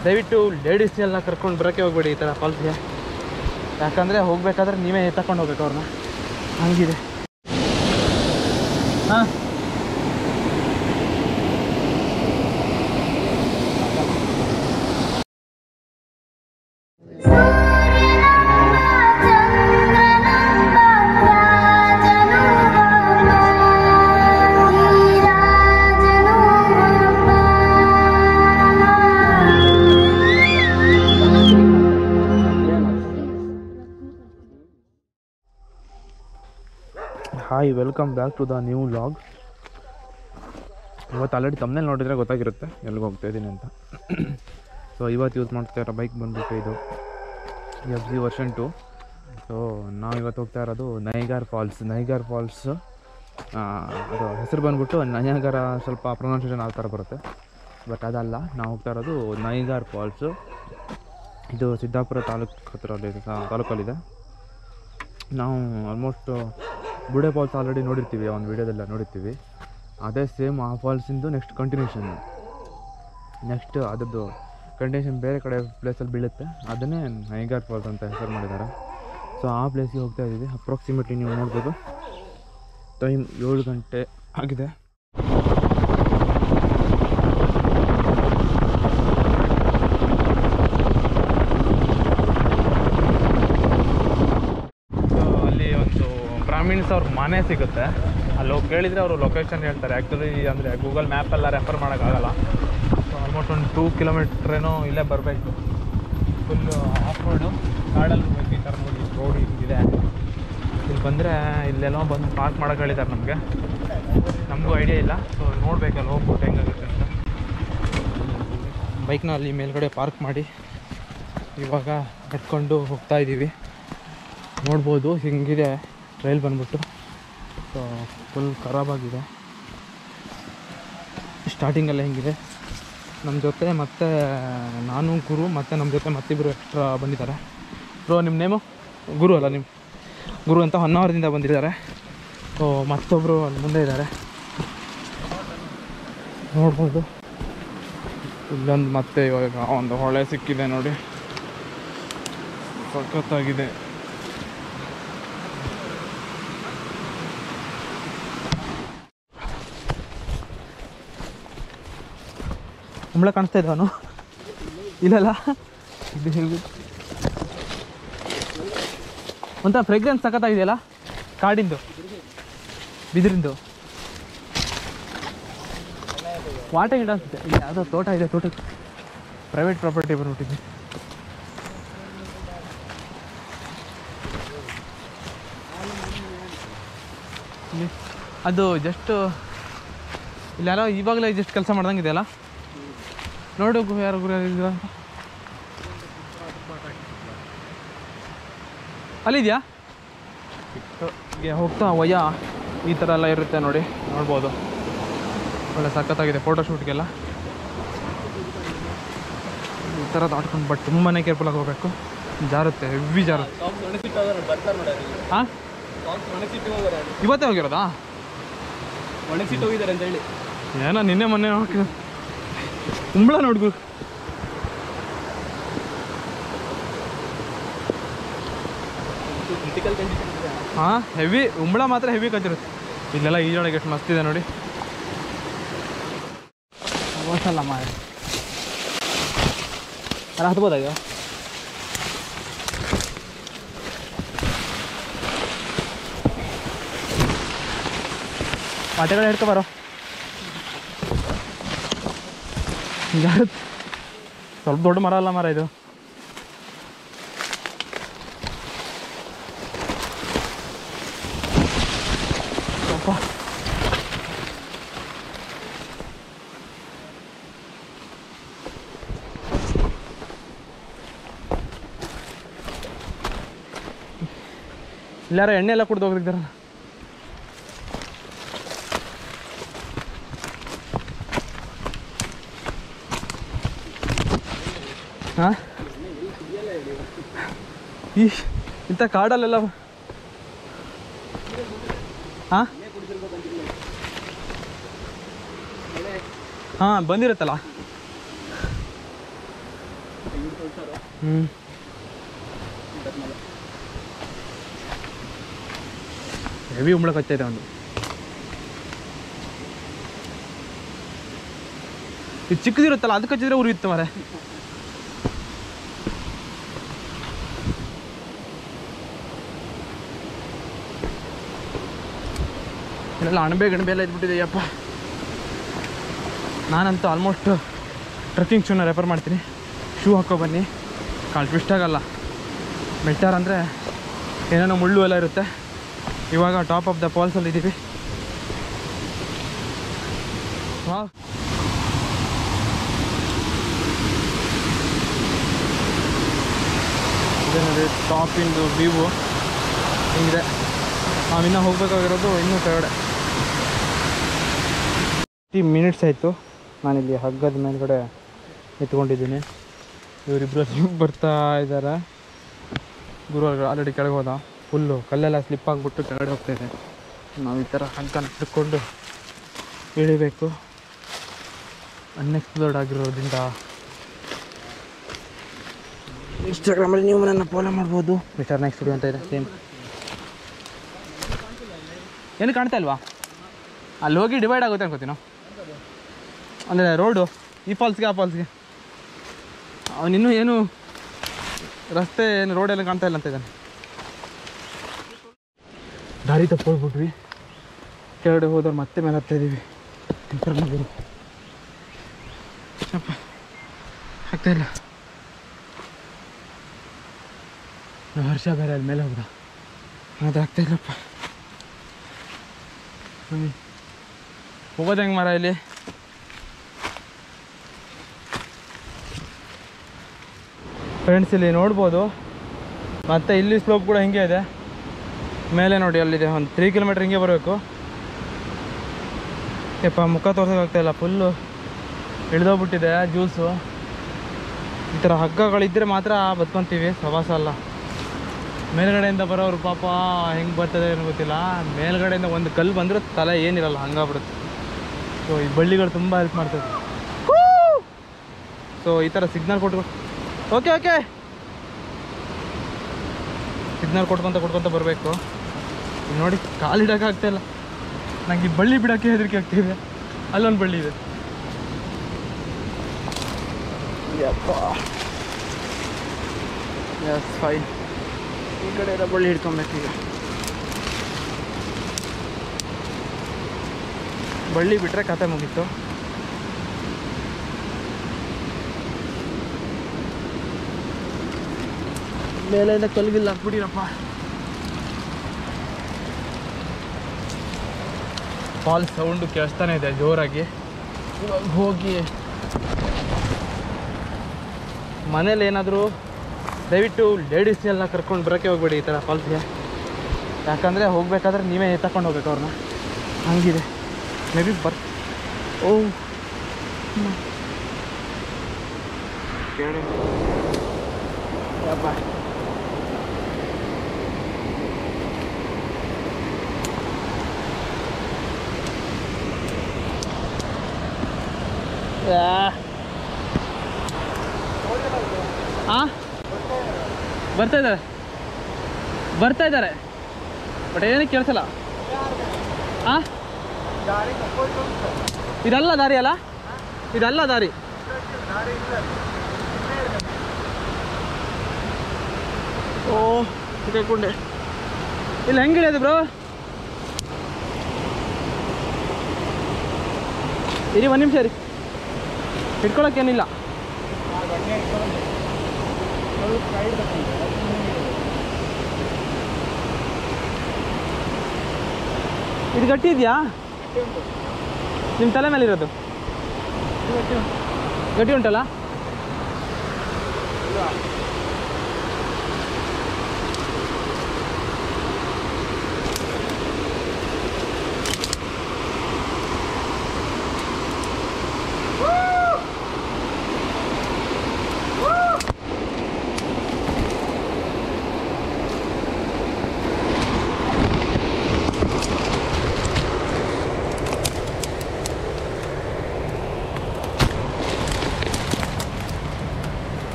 ದಯವಿಟ್ಟು ಲೇಡೀಸ್ನೆಲ್ಲ ಕರ್ಕೊಂಡು ಬರೋಕ್ಕೆ ಹೋಗ್ಬೇಡಿ ಈ ಥರ ಫಾಲ್ಸ್ಗೆ ಯಾಕಂದರೆ ಹೋಗ್ಬೇಕಾದ್ರೆ ನೀವೇ ತಗೊಂಡು ಹೋಗ್ಬೇಕು ಅವ್ರನ್ನ ಹಂಗಿದೆ ಹಾಂ hi welcome back to the new vlog ಇವತ್ತು ಆಲ್ರೆಡಿ ತಮ್ಮನೇಲಿ ನೋಡಿದರೆ ಗೊತ್ತಾಗಿರುತ್ತೆ ಎಲ್ಲಿಗೆ ಹೋಗ್ತಾ ಇದ್ದೀನಿ ಅಂತ ಸೊ ಇವತ್ತು ಯೂಸ್ ಮಾಡ್ತಾ ಇರೋ ಬೈಕ್ ಬಂದ್ಬಿಟ್ಟು ಇದು F G version two so ನಾವು ಇವತ್ತು ಹೋಗ್ತಾ ಇರೋದು ನೈಗಾರ್ ಫಾಲ್ಸ್ ನೈಗಾರ್ ಫಾಲ್ಸ್ ಅದು ಹೆಸರು ಬಂದ್ಬಿಟ್ಟು ನಯಗಾರ ಸ್ವಲ್ಪ ಪ್ರೊನೌನ್ಸಿಯೇಷನ್ ಆ ಥರ ಬರುತ್ತೆ ಬಟ್ ಅದಲ್ಲ ನಾವು ಹೋಗ್ತಾ ಇರೋದು ನೈಗಾರ್ ಫಾಲ್ಸು ಇದು ಸಿದ್ದಾಪುರ ತಾಲೂಕು ಹತ್ರ ತಾಲೂಕಲ್ಲಿದೆ ನಾವು ಆಲ್ಮೋಸ್ಟ್ ಬುಡೆ ಫಾಲ್ಸ್ ಆಲ್ರೆಡಿ ನೋಡಿರ್ತೀವಿ ಒಂದು ವೀಡಿಯೋದೆಲ್ಲ ನೋಡಿರ್ತೀವಿ ಅದೇ ಸೇಮ್ ಆ ಫಾಲ್ಸಿಂದು ನೆಕ್ಸ್ಟ್ ಕಂಟಿನ್ಯೂಷನ್ ನೆಕ್ಸ್ಟ್ ಅದರದ್ದು ಕಂಟಿನ್ಯೂಷನ್ ಬೇರೆ ಕಡೆ ಪ್ಲೇಸಲ್ಲಿ ಬೀಳುತ್ತೆ ಅದನ್ನೇ ನೈಗಾರ್ ಫಾಲ್ಸ್ ಅಂತ ಹೆಸರು ಮಾಡಿದ್ದಾರೆ ಸೊ ಆ ಪ್ಲೇಸ್ಗೆ ಹೋಗ್ತಾ ಇದ್ದೀವಿ ಅಪ್ರಾಕ್ಸಿಮೇಟ್ಲಿ ನೀವು ನೋಡ್ಬೋದು ಟೈಮ್ ಏಳು ಗಂಟೆ ಆಗಿದೆ ಸೊ ಅಲ್ಲಿ ಒಂದು ಬ್ರಾಹ್ಮಿಣ್ಸ್ ಅವ್ರ ಮನೆ ಸಿಗುತ್ತೆ ಅಲ್ಲಿ ಹೋಗಿ ಕೇಳಿದರೆ ಅವರು ಲೊಕೇಶನ್ ಹೇಳ್ತಾರೆ ಆ್ಯಕ್ಚುಲಿ ಅಂದರೆ ಗೂಗಲ್ ಮ್ಯಾಪೆಲ್ಲ ರೆಫರ್ ಮಾಡೋಕ್ಕಾಗಲ್ಲ ಸೊ ಆಲ್ಮೋಸ್ಟ್ ಒಂದು ಟೂ ಕಿಲೋಮೀಟ್ರ್ ಏನೋ ಇಲ್ಲೇ ಬರಬೇಕು ಫುಲ್ಲು ಆಫ್ ರೋಡು ಕಾಡಲ್ಲಿ ಹೋಗ್ಬೇಕು ಈ ಥರ ನೋಡಿ ರೋಡ್ ಹಿಂಗಿದೆ ಇಲ್ಲಿ ಬಂದರೆ ಇಲ್ಲೆಲ್ಲೋ ಬಂದು ಪಾರ್ಕ್ ಮಾಡೋಕೆ ಹೇಳಿದ್ದಾರೆ ನಮಗೆ ನಮಗೂ ಐಡಿಯಾ ಇಲ್ಲ ಸೊ ನೋಡ್ಬೇಕಲ್ಲ ಹೋಗ್ಬಿಟ್ಟು ಹೆಂಗಾಗುತ್ತೆ ಅಂತ ಬೈಕ್ನ ಅಲ್ಲಿ ಮೇಲ್ಗಡೆ ಪಾರ್ಕ್ ಮಾಡಿ ಇವಾಗ ನಡ್ಕೊಂಡು ಹೋಗ್ತಾ ಇದ್ದೀವಿ ನೋಡ್ಬೋದು ಹಿಂಗಿದೆ ಟ್ರೈಲ್ ಬಂದ್ಬಿಟ್ಟು ಸೊ ಫುಲ್ ಖರಾಬಾಗಿದೆ ಸ್ಟಾರ್ಟಿಂಗಲ್ಲೇ ಹಿಂಗಿದೆ ನಮ್ಮ ಜೊತೆ ಮತ್ತೆ ನಾನು ಗುರು ಮತ್ತು ನಮ್ಮ ಜೊತೆ ಮತ್ತಿಬ್ಬರು ಎಕ್ಸ್ಟ್ರಾ ಬಂದಿದ್ದಾರೆ ಬ್ರೋ ನಿಮ್ಮ ನೇಮು ಗುರು ಅಲ್ಲ ನಿಮ್ಮ ಗುರು ಅಂತ ಹೊನ್ನಾವರದಿಂದ ಬಂದಿದ್ದಾರೆ ಸೊ ಮತ್ತೊಬ್ಬರು ಅಲ್ಲಿ ಮುಂದೆ ಇದ್ದಾರೆ ನೋಡ್ಬೋದು ಇಲ್ಲೊಂದು ಮತ್ತೆ ಇವಾಗ ಒಂದು ಹೊಳೆ ಸಿಕ್ಕಿದೆ ನೋಡಿ ಸಖತ್ತಾಗಿದೆ ಕುಂಬಳ ಕಾಣಿಸ್ತಾ ಇದ್ದವನು ಇಲ್ಲಲ್ಲ ಇದು ಹೇಳ್ಬಿಟ್ಟು ಒಂಥರ ಫ್ರೆಗ್ರೆನ್ಸ್ ಸಖತ್ತಾಗಿದೆಯಲ್ಲ ಕಾಡಿಂದು ಬಿದಿರಿಂದು ವಾಟ ಗಿಡ ಅನ್ಸುತ್ತೆ ಇಲ್ಲಿ ಯಾವುದೋ ತೋಟ ಇದೆ ತೋಟ ಪ್ರೈವೇಟ್ ಪ್ರಾಪರ್ಟಿ ಬಂದ್ಬಿಟ್ಟಿದೆ ಇಲ್ಲಿ ಅದು ಜಸ್ಟ್ ಇಲ್ಲಿ ಯಾರೋ ಇವಾಗಲೇ ಜಸ್ಟ್ ಕೆಲಸ ಮಾಡ್ದಂಗೆ ಇದೆಯಲ್ಲ ನೋಡು ಗು- ಯಾರು ಗುರು ಇದ್ದೀರಾ ಅಂತ ಅಲ್ಲಿದೆಯಾ ಹೋಗ್ತಾ ವಯ್ಯ ಈ ಥರ ಎಲ್ಲ ಇರುತ್ತೆ ನೋಡಿ ನೋಡ್ಬೋದು ಒಳ್ಳೆ ಸಖತ್ತಾಗಿದೆ ಫೋಟೋಶೂಟ್ಗೆಲ್ಲ ಈ ಥರ ದಾಟ್ಕೊಂಡು ಬಟ್ ತುಂಬಾ ಕೇರ್ಫುಲ್ಲಾಗಿ ಹೋಗಬೇಕು ಜಾರುತ್ತೆ ಹೆವಿ ಜಾರುತ್ತೆ ಹಾಂ ಇವತ್ತೇ ಹೋಗಿರೋದಾ ಒಣಗಿಸಿಟ್ಟು ಹೋಗಿದ್ದಾರೆ ಅಂತ ಹೇಳಿ ಏನೋ ನಿನ್ನೆ ಮೊನ್ನೆ ಹೋಗಿ ಕುಂಬಳ ನೋಡ್ಗು ಕ್ರಿಟಿಕಲ್ ಕಂಡೀಷನ್ ಹಾಂ ಹೆವಿ ಉಂಬಳ ಮಾತ್ರ ಹೆವಿ ಕಚ್ಚಿರುತ್ತೆ ಇಲ್ಲೆಲ್ಲ ಈಜೊಳಗೆ ಎಷ್ಟು ಮಸ್ತ್ ಇದೆ ನೋಡಿ ಹೋಸಲ್ಲ ಮಾಡಿ ಅಲ್ಲ ಹತ್ಬೋದಾ ಈಗ ಪಾಟೆಗಳು ಹಿಡ್ಕೊ ಬರೋ ಯಾರು ಸ್ವಲ್ಪ ದೊಡ್ಡ ಮರ ಅಲ್ಲ ಮರ ಇದು ಅಪ್ಪ ಇಲ್ಲಾರ ಎಣ್ಣೆ ಎಲ್ಲ ಕುಡ್ದು ಹೋಗಿದ್ದಾರ ಹಾಂ ಈ ಇಂಥ ಕಾಡಲ್ಲೆಲ್ಲ ಹಾಂ ಹಾಂ ಬಂದಿರುತ್ತಲ್ಲ ಹೆಂಗ್ ತೋರ್ಸಾರೋ ಹ್ಞೂ ಇದಾದ್ಮೇಲೆ ಹೆವಿ ಉಮ್ಳಕ್ಕೆ ಹತ್ತೈತೆ ಒಂದು ಇದು ಚಿಕ್ಕದಿರುತ್ತಲ್ಲ ಅದಕ್ಕೆ ಹಚ್ಚಿದ್ರೆ ಉರಿಯುತ್ತೆ ಮರೆ ಇಲ್ಲೆಲ್ಲ ಅಣಬೆ ಗಣಬೆ ಎಲ್ಲ ಇದ್ಬಿಟ್ಟಿದೆ ಯಪ್ಪ ನಾನಂತೂ ಆಲ್ಮೋಸ್ಟ್ ಟ್ರೆಕ್ಕಿಂಗ್ ಶೂನ ರೆಫರ್ ಮಾಡ್ತೀನಿ ಶೂ ಹಾಕೋ ಬನ್ನಿ ಕಾಲು ಟ್ವಿಸ್ಟ್ ಆಗಲ್ಲ ಬೆಟರ್ ಅಂದರೆ ಏನೇನೋ ಮುಳ್ಳು ಎಲ್ಲ ಇರುತ್ತೆ ಇವಾಗ ಟಾಪ್ ಆಫ್ ದ ಫಾಲ್ಸಲ್ಲಿ ಇದ್ದೀವಿ ವಾವ್ ಇದೆ ನೋಡಿ ಟಾಪಿಂದು ವ್ಯೂವು ಹಿಂಗಿದೆ ನಾವಿನ್ನೂ ಹೋಗ್ಬೇಕಾಗಿರೋದು ಇನ್ನೂ ಕೆಳಗಡೆ ಫಿಫ್ಟಿ ಮಿನಿಟ್ಸ್ ಆಯಿತು ನಾನಿಲ್ಲಿ ಹಗ್ಗದ ಮೇಲ್ಗಡೆ ಎತ್ಕೊಂಡಿದ್ದೀನಿ ಇವರಿಬ್ಬರು ಸ್ಲಿಪ್ ಬರ್ತಾ ಇದ್ದಾರೆ ಗುರು ಆಲ್ರೆಡಿ ಕೆಳಗೆ ಹೋದ ಫುಲ್ಲು ಕಲ್ಲೆಲ್ಲ ಸ್ಲಿಪ್ ಆಗಿಬಿಟ್ಟು ಕೆಳಗಡೆ ಹೋಗ್ತಾ ಇದೆ ನಾವು ಈ ಥರ ಹಗ್ಗನ ಹಿಡ್ಕೊಂಡು ಇಳಿಬೇಕು ಅನ್ಎಕ್ಸ್ಪ್ಲೋರ್ಡ್ ಆಗಿರೋದ್ರಿಂದ ಇನ್ಸ್ಟಾಗ್ರಾಮಲ್ಲಿ ನೀವು ನನ್ನ ಫಾಲೋ ಮಾಡ್ಬೋದು ಮಿಸ್ಟರ್ ನೆಕ್ಸ್ಟ್ ಸ್ಟುಡಿಯೋ ಅಂತ ಇದೆ ಸೇಮ್ ಏನು ಕಾಣ್ತಾ ಇಲ್ವಾ ಅಲ್ಲಿ ಹೋಗಿ ಡಿವೈಡ್ ಆಗುತ್ತೆ ಅನ್ಕೋತೀನಿ ನಾವು ಅಂದರೆ ರೋಡು ಈ ಫಾಲ್ಸ್ಗೆ ಆ ಫಾಲ್ಸ್ಗೆ ಅವನಿನ್ನೂ ಏನು ರಸ್ತೆ ಏನು ರೋಡ್ ಎಲ್ಲ ಕಾಣ್ತಾ ಇಲ್ಲ ಅಂತ ಇದ್ದಾನೆ ದಾರಿ ತಪ್ಪೋಗ್ಬಿಟ್ವಿ ಕೆಳಗಡೆ ಹೋದವ್ರು ಮತ್ತೆ ಮೇಲೆ ಹತ್ತಾ ಇದ್ದೀವಿ ಗುರು ಅಪ್ಪ ಆಗ್ತಾ ಇಲ್ಲ ನಾವು ಹರ್ಷ ಬೇರೆ ಅಲ್ಲಿ ಮೇಲೆ ಹೋಗ್ದ ಅದು ಆಗ್ತಾ ಇಲ್ಲಪ್ಪ ಬನ್ನಿ ಹೋಗೋದು ಹೆಂಗೆ ಮರ ಇಲ್ಲಿ ಫ್ರೆಂಡ್ಸ್ ಇಲ್ಲಿ ನೋಡ್ಬೋದು ಮತ್ತು ಇಲ್ಲಿ ಸ್ಲೋಪ್ ಕೂಡ ಹಿಂಗೆ ಇದೆ ಮೇಲೆ ನೋಡಿ ಅಲ್ಲಿದೆ ಒಂದು ತ್ರೀ ಕಿಲೋಮೀಟ್ರ್ ಹಿಂಗೆ ಬರಬೇಕು ಯಪ್ಪ ಮುಖ ತೋರ್ಸೋಕ್ಕಾಗ್ತಾ ಇಲ್ಲ ಫುಲ್ಲು ಇಳಿದೋಗ್ಬಿಟ್ಟಿದೆ ಜ್ಯೂಸು ಈ ಥರ ಹಗ್ಗಗಳಿದ್ದರೆ ಮಾತ್ರ ಬದ್ಕೊಂತೀವಿ ಪ್ರವಾಸ ಅಲ್ಲ ಮೇಲ್ಗಡೆಯಿಂದ ಬರೋರು ಪಾಪ ಹೆಂಗೆ ಬರ್ತದೆ ಏನೋ ಗೊತ್ತಿಲ್ಲ ಮೇಲ್ಗಡೆಯಿಂದ ಒಂದು ಕಲ್ಲು ಬಂದರೂ ತಲೆ ಏನಿರಲ್ಲ ಹಂಗಾಗ್ಬಿಡುತ್ತೆ ಸೊ ಈ ಬಳ್ಳಿಗಳು ತುಂಬ ಹೆಲ್ಪ್ ಮಾಡ್ತದೆ ಸೊ ಈ ಥರ ಸಿಗ್ನಲ್ ಕೊಟ್ಟು ಓಕೆ ಓಕೆ ಸಿಗ್ನಲ್ ಕೊಟ್ಕೊಂತ ಕೊಟ್ಕೊಂತ ಬರಬೇಕು ನೋಡಿ ಕಾಲಿಡೋಕೆ ಆಗ್ತಾ ಇಲ್ಲ ನಂಗೆ ಈ ಬಳ್ಳಿ ಬಿಡೋಕ್ಕೆ ಹೆದರಿಕೆ ಆಗ್ತಿದೆ ಅಲ್ಲೊಂದು ಬಳ್ಳಿ ಇದೆ ಯಪ್ಪ ಎಸ್ ಫೈನ್ ಈ ಕಡೆ ಎಲ್ಲ ಬಳ್ಳಿ ಹಿಡ್ಕೊಬೇಕೀಗ ಬಳ್ಳಿ ಬಿಟ್ಟರೆ ಕತೆ ಮುಗೀತು ಮೇಲೆಯಿಂದ ಕಲ್ಗಿಲ್ಲ ಹಾಕ್ಬಿಟ್ಟಿರಪ್ಪ ಫಾಲ್ ಸೌಂಡು ಕೇಳಿಸ್ತಾನೆ ಇದೆ ಜೋರಾಗಿ ಇವಾಗ ಹೋಗಿ ಮನೇಲಿ ಏನಾದರೂ ದಯವಿಟ್ಟು ಲೇಡೀಸ್ನೆಲ್ಲ ಕರ್ಕೊಂಡು ಬರೋಕ್ಕೆ ಹೋಗ್ಬೇಡಿ ಈ ಥರ ಫಾಲ್ಸ್ಗೆ ಯಾಕಂದರೆ ಹೋಗ್ಬೇಕಾದ್ರೆ ನೀವೇ ತಗೊಂಡು ಹೋಗ್ಬೇಕು ಅವ್ರನ್ನ ಹಂಗಿದೆ ಮೇ ಬಿ ಬರ್ ಓ ಕೇಳಿ ಯಪ್ಪ ಹಾಂ ಬರ್ತಾ ಇದ್ದಾರೆ ಬರ್ತಾ ಇದ್ದಾರೆ ಬಟ್ ಏನಕ್ಕೆ ಕೇಳಿಸಲ್ಲ ಹಾಂ ಇದಲ್ಲ ದಾರಿ ಅಲ್ಲ ಇದಲ್ಲ ದಾರಿ ಓ ಸಿಕ್ಕಾಕೊಂಡೆ ಇಲ್ಲಿ ಹೆಂಗಿಳಿಯೋದು ಬ್ರೋ ಇರಿ ಒಂದು ನಿಮಿಷ ರೀ ಹಿಡ್ಕೊಳಕ್ಕೇನಿಲ್ಲ ಇದು ಗಟ್ಟಿ ಇದೆಯಾ ನಿಮ್ಮ ತಲೆ ಮೇಲೆ ಇರೋದು ಗಟ್ಟಿ ಉಂಟಲ್ಲ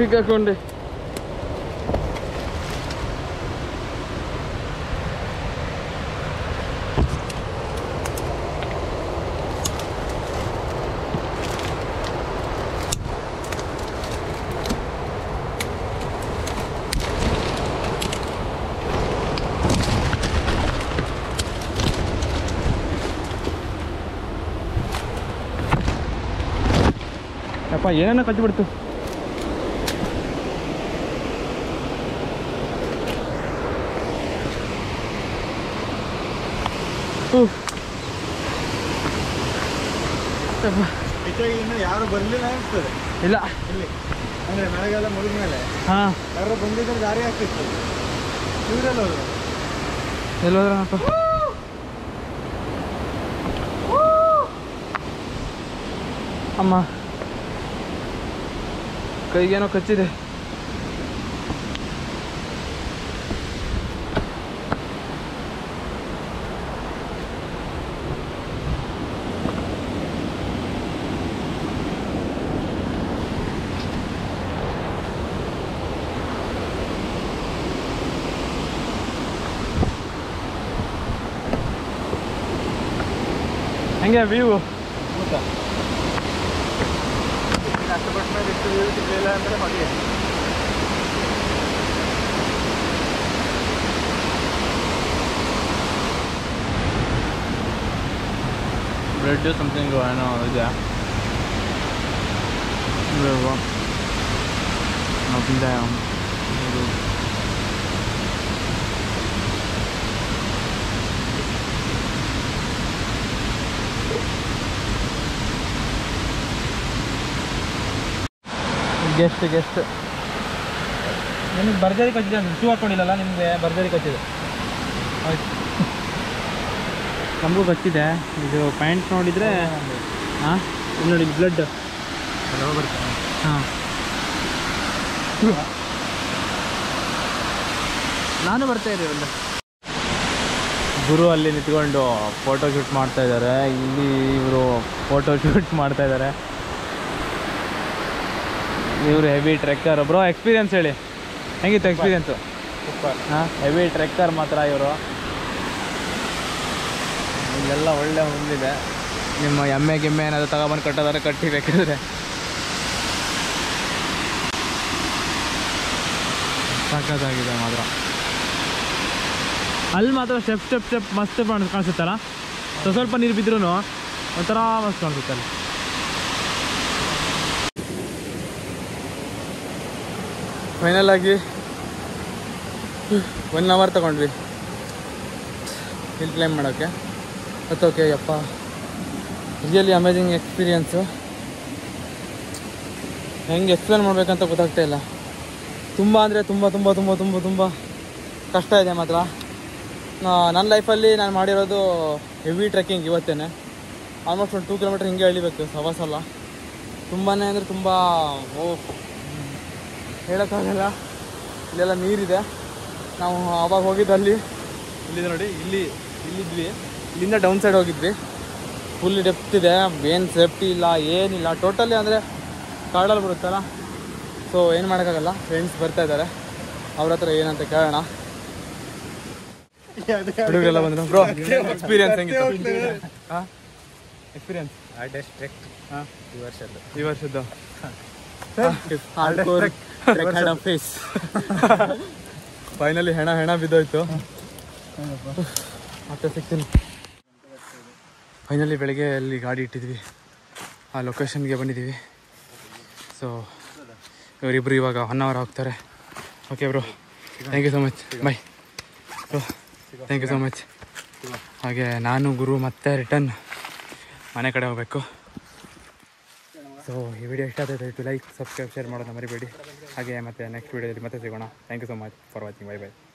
ಸಿಕ್ಕಾಕೊಂಡೆ ಅಪ್ಪ ಏನೇನೋ ಕಚ್ಚಿಬಿಡ್ತು ಉಫ್. ಅಪ್ಪ, ಹೆಚ್ಚಾಗಿ ಇನ್ನು ಯಾರು ಬರಲಿಲ್ಲ ಅನಿಸ್ತದೆ ಇಲ್ಲ ಇಲ್ಲಿ ಅಂದರೆ ಮಳೆಗಾಲ ಮುಗಿದ ಮೇಲೆ ಹಾಂ ಯಾರು ಬಂದಿದ್ರೆ ದಾರಿ ಆಗ್ತಿತ್ತು ಇವರೆಲ್ಲ ಹೋದ್ರು ಎಲ್ಲೋದ್ರಪ್ಪ ಅಮ್ಮ ಕೈಗೇನೋ ಕಚ್ಚಿದೆ ಹೆಂಗೆ ವ್ಯೂ ಗೊತ್ತಾ ಕಷ್ಟಪಟ್ಟ ಮೇಲೆ ಇಷ್ಟು view ಸಿಗ್ಲಿಲ್ಲ ಅಂದರೆ ಹೊಗೆ ಬ್ರೆಡ್ ಸಮಥಿಂಗ್ ಏನೋ ಇದೆ ನೋಡಿಲ್ಲ ಗೆಸ್ಟ್ ಗೆಸ್ಟ್ ನಿಮಗೆ ಭರ್ಜರಿ ಕಚ್ಚಿದೆ ಅಂತ ಶೂ ಹಾಕೊಂಡಿಲ್ಲಲ್ಲ ನಿಮಗೆ ಭರ್ಜರಿ ಕಚ್ಚಿದೆ ಆಯ್ತು ನಮಗೂ ಕಚ್ಚಿದೆ ಇದು ಪ್ಯಾಂಟ್ ನೋಡಿದರೆ ಹಾಂ ನೋಡಿ ಬ್ಲಡ್ ಹಾಂ ನಾನು ಬರ್ತಾ ಇದ್ದೀವಿ ಒಂದು ಗುರು ಅಲ್ಲಿ ನಿಂತ್ಕೊಂಡು ಫೋಟೋ ಶೂಟ್ ಮಾಡ್ತಾ ಇದ್ದಾರೆ ಇಲ್ಲಿ ಇವರು ಫೋಟೋ ಶೂಟ್ ಮಾಡ್ತಾ ಇದ್ದಾರೆ ಇವರು ಹೆವಿ ಟ್ರೆಕ್ಕರ್ ಬ್ರೋ ಎಕ್ಸ್ಪೀರಿಯನ್ಸ್ ಹೇಳಿ ಹೆಂಗಿತ್ತು ಎಕ್ಸ್ಪೀರಿಯನ್ಸು ಹಾಂ ಹೆವಿ ಟ್ರೆಕ್ಕರ್ ಮಾತ್ರ ಇವರು ಇಲ್ಲೆಲ್ಲ ಒಳ್ಳೆ ಹೊಂದಿದೆ ನಿಮ್ಮ ಎಮ್ಮೆ ಗಿಮ್ಮೆ ಏನಾದರೂ ತಗೊಬಂದು ಕಟ್ಟೋದಾದ್ರೆ ಕಟ್ಟಿ ಬೇಕಾದ್ರೆ ಸಖತ್ತಾಗಿದೆ ಮಾತ್ರ ಅಲ್ಲಿ ಮಾತ್ರ ಸ್ಟೆಪ್ ಸ್ಟೆಪ್ ಸ್ಟೆಪ್ ಮಸ್ತ್ ಕಾಣಿಸ್ ಕಾಣಿಸುತ್ತಲ್ಲ ಸೊ ಸ್ವಲ್ಪ ನೀರು ಬಿದ್ರೂ ಒಂಥರ ಮಸ್ತ್ ಕಾಣಿಸುತ್ತೆ ಅಲ್ಲಿ ಫೈನಲ್ ಆಗಿ ಒನ್ ಅವರ್ ತಗೊಂಡ್ವಿ ಹಿಲ್ ಕ್ಲೈಮ್ ಮಾಡೋಕ್ಕೆ ಓಕೆ ಯಪ್ಪ ರಿಯಲಿ ಅಮೇಝಿಂಗ್ ಎಕ್ಸ್ಪೀರಿಯನ್ಸು ಹೆಂಗೆ ಎಕ್ಸ್ಪ್ಲೇನ್ ಮಾಡಬೇಕಂತ ಗೊತ್ತಾಗ್ತಾ ಇಲ್ಲ ತುಂಬ ಅಂದರೆ ತುಂಬ ತುಂಬ ತುಂಬ ತುಂಬ ತುಂಬ ಕಷ್ಟ ಇದೆ ಮಾತ್ರ ನಾ- ನನ್ನ ಲೈಫಲ್ಲಿ ನಾನು ಮಾಡಿರೋದು ಹೆವಿ ಟ್ರೆಕ್ಕಿಂಗ್ ಇವತ್ತೇನೆ ಆಲ್ಮೋಸ್ಟ್ ಒಂದು ಟೂ ಕಿಲೋಮೀಟ್ರ್ ಹಿಂಗೆ ಎಳಿಬೇಕು ಸವ ಸಲ ತುಂಬಾ ಅಂದರೆ ತುಂಬ ಓ ಹೇಳೋಕ್ಕಾಗಲ್ಲ ಇಲ್ಲೆಲ್ಲ ನೀರಿದೆ ನಾವು ಆವಾಗ ಹೋಗಿದ್ದಲ್ಲಿ ಇಲ್ಲಿದೆ ನೋಡಿ ಇಲ್ಲಿ ಇಲ್ಲಿದ್ವಿ ಇಲ್ಲಿಂದ ಡೌನ್ ಸೈಡ್ ಹೋಗಿದ್ವಿ ಫುಲ್ ಡೆಪ್ತ್ ಇದೆ ಏನು ಸೇಫ್ಟಿ ಇಲ್ಲ ಏನಿಲ್ಲ ಟೋಟಲಿ ಅಂದರೆ ಕಾಡಲ್ಲಿ ಬರುತ್ತಲ್ಲ ಸೊ ಏನು ಮಾಡೋಕ್ಕಾಗಲ್ಲ ಫ್ರೆಂಡ್ಸ್ ಬರ್ತಾ ಇದ್ದಾರೆ ಅವ್ರ ಹತ್ರ ಏನಂತ ಕೇಳೋಣ ಹುಡುಗರೆಲ್ಲ ಬಂದ್ರು ಬ್ರೋ ಎಕ್ಸ್ಪೀರಿಯನ್ಸ್ ಹೆಂಗಿತ್ತು ಹಾಂ ಎಕ್ಸ್ಪೀರಿಯನ್ಸ್ ಆರ್ಡೆಸ್ಟ್ ಟ್ರೆಕ್ ಹಾಂ ಈ ವರ್ಷದ್ದು ಈ ವರ್ಷದ್ದು ಫೇಸ್ ಫೈನಲಿ ಹೆಣ ಹೆಣ ಬಿದ್ದೋಯ್ತು ಮತ್ತೆ ಸಿಗ್ತೀನಿ ಫೈನಲಿ ಬೆಳಗ್ಗೆ ಅಲ್ಲಿ ಗಾಡಿ ಇಟ್ಟಿದ್ವಿ ಆ ಲೊಕೇಶನ್ಗೆ ಬಂದಿದ್ದೀವಿ ಸೊ ಇವರಿಬ್ಬರು ಇವಾಗ ಒನ್ ಅವರ್ ಹೋಗ್ತಾರೆ okay bro thank you so much bye bro thank you so much ಹಾಗೆ ನಾನು ಗುರು ಮತ್ತೆ ರಿಟರ್ನ್ ಮನೆ ಕಡೆ ಹೋಗಬೇಕು ಸೊ ಈ ವಿಡಿಯೋ ಇಷ್ಟ ಆಯ್ತು ದಯವಿಟ್ಟು ಲೈಕ್ ಸಬ್ಸ್ಕ್ರೈಬ್ ಶೇರ್ ಮಾಡೋದನ್ನ ಮರಿಬೇಡಿ ಹಾಗೆ ಮತ್ತೆ ನೆಕ್ಸ್ಟ್ ವಿಡಿಯೋದಲ್ಲಿ ಮತ್ತೆ ಸಿಗೋಣ thank you so much for watching bye by